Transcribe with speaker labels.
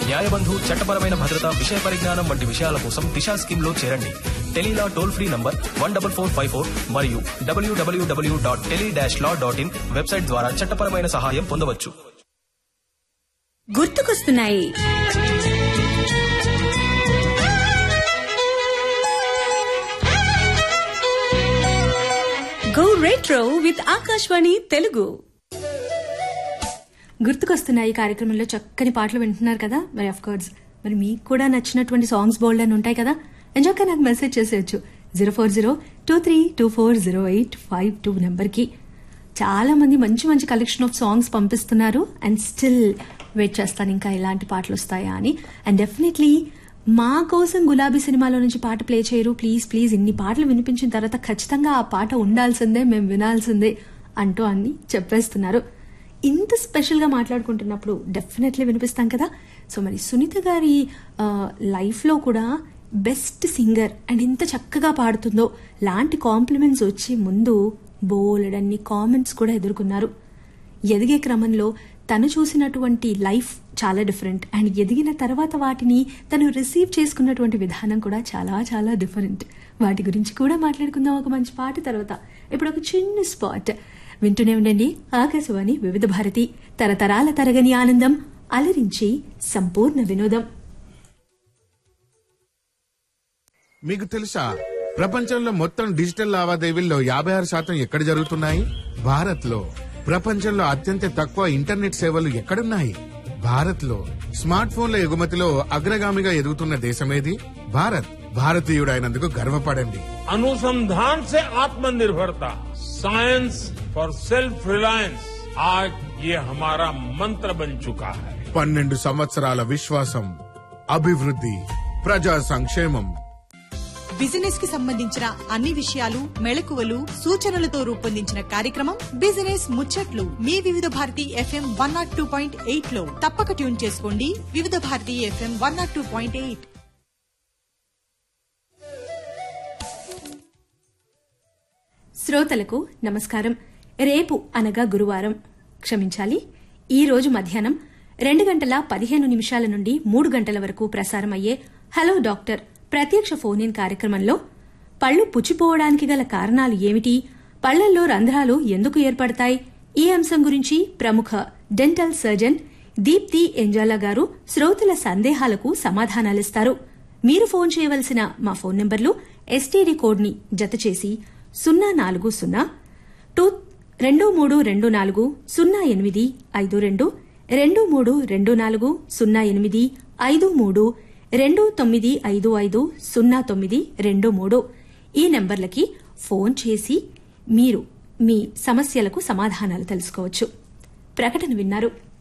Speaker 1: న్యాయబంధు చట్టపరమైన భద్రత విషయ పరిజ్ఞానం వంటి విషయాల కోసం దిశా స్కీమ్ లో చేరండి tele law toll free number one double four five four మరియు WWW dot tele dash law dot in website ద్వారా చట్టపరమైన సహాయం పొందవచ్చు
Speaker 2: గుర్తుకొస్తున్నాయి go retro with Akashvani Telugu గుర్తుకొస్తున్నాయి ఈ కార్యక్రమంలో చక్కని పాటలు వింటున్నారు కదా మరి ఆఫ్ కోర్స్ మరి మీకు కూడా నచ్చినటువంటి సాంగ్స్ బోల్డ్ అని ఉంటాయి కదా ఎంజాక నాకు మెసేజ్ చేసేయచ్చు zero four zero two three two four zero eight five two నెంబర్కి చాలా మంది మంచి మంచి కలెక్షన్ ఆఫ్ సాంగ్స్ పంపిస్తున్నారు అండ్ స్టిల్ వెయిట్ చేస్తాను ఇంకా ఇలాంటి పాటలు వస్తాయా అని అండ్ డెఫినెట్లీ మా కోసం గులాబీ సినిమాలో నుంచి పాట ప్లే చేయరు ప్లీజ్ ప్లీజ్ ఇన్ని పాటలు వినిపించిన తర్వాత ఖచ్చితంగా ఆ పాట ఉండాల్సిందే మేము వినాల్సిందే అంటూ అన్ని చెప్పేస్తున్నారు ఇంత స్పెషల్ గా మాట్లాడుకుంటున్నప్పుడు డెఫినెట్లీ వినిపిస్తాం కదా సో మరి సునీత గారి లైఫ్ లో కూడా బెస్ట్ సింగర్ అండ్ ఇంత చక్కగా పాడుతుందో లాంటి కాంప్లిమెంట్స్ వచ్చే ముందు బోలెడన్ని కామెంట్స్ కూడా ఎదుర్కొన్నారు ఎదిగే క్రమంలో తను చూసినటువంటి లైఫ్ చాలా డిఫరెంట్ అండ్ ఎదిగిన తర్వాత వాటిని తను రిసీవ్ చేసుకున్నటువంటి విధానం కూడా చాలా చాలా డిఫరెంట్ వాటి గురించి కూడా మాట్లాడుకుందాం ఒక మంచి పాట తర్వాత ఇప్పుడు ఒక చిన్న స్పాట్ వింటూనే ఉండండి ఆకాశవాణి వివిధ భారతి తరతరాల తరగని ఆనందం అలరించి సంపూర్ణ వినోదం
Speaker 3: మీకు తెలుసా ప్రపంచంలో మొత్తం డిజిటల్ లావాదేవీల్లో యాభై ఆరు శాతం ఎక్కడ జరుగుతున్నాయి భారత్ లో ప్రపంచంలో అత్యంత తక్కువ ఇంటర్నెట్ సేవలు ఎక్కడున్నాయి భారత్ లో స్మార్ట్ ఫోన్ల ఎగుమతిలో అగ్రగామిగా ఎదుగుతున్న దేశమేది భారత్ భారతీయుడైనందుకు గర్వపడండి
Speaker 4: अनुसंधान से आत्मनिर्भरता साइंस फॉर सेल्फ रिलायंस आज ये हमारा मंत्र बन चुका है
Speaker 3: పన్నెండు సంవత్సరాల విశ్వాసం అభివృద్ధి ప్రజా సంక్షేమం
Speaker 5: బిజినెస్ కి సంబంధించిన అన్ని విషయాలు మెళకువలు సూచనలతో రూపొందించిన కార్యక్రమం బిజినెస్ ముచ్చట్లు మీ Vividh Bharati FM one naught two point eight లో తప్పక ట్యూన్ చేసుకోండి Vividh Bharati FM one naught two point eight
Speaker 2: శ్రోతలకు నమస్కారం రేపు అనగా గురువారం క్షమించాలి ఈ రోజు మధ్యాహ్నం రెండు గంటల పదిహేను నిమిషాల నుండి మూడు గంటల వరకు ప్రసారమయ్యే హలో డాక్టర్ ప్రత్యక్ష ఫోన్ ఇన్ కార్యక్రమంలో పళ్లు పుచ్చిపోవడానికి గల కారణాలు ఏమిటి పళ్లల్లో రంధ్రాలు ఎందుకు ఏర్పడతాయి ఈ అంశం గురించి ప్రముఖ డెంటల్ సర్జన్ దీప్తి ఎంజాలా గారు శ్రోతల సందేహాలకు సమాధానాలిస్తారు మీరు ఫోన్ చేయవలసిన మా ఫోన్ నంబర్లు ఎస్టీడీ కోడ్ ని జతచేసి సున్నా నాలుగు సున్నా టూ రెండు మూడు రెండు నాలుగు సున్నా ఎనిమిది ఐదు రెండు రెండు మూడు రెండు నాలుగు సున్నా ఎనిమిది ఐదు మూడు రెండు తొమ్మిది ఐదు ఐదు సున్నా తొమ్మిది రెండు మూడు ఈ నెంబర్లకి ఫోన్ చేసి మీరు మీ సమస్యలకు సమాధానాలు తెలుసుకోవచ్చు ప్రకటన విన్నారు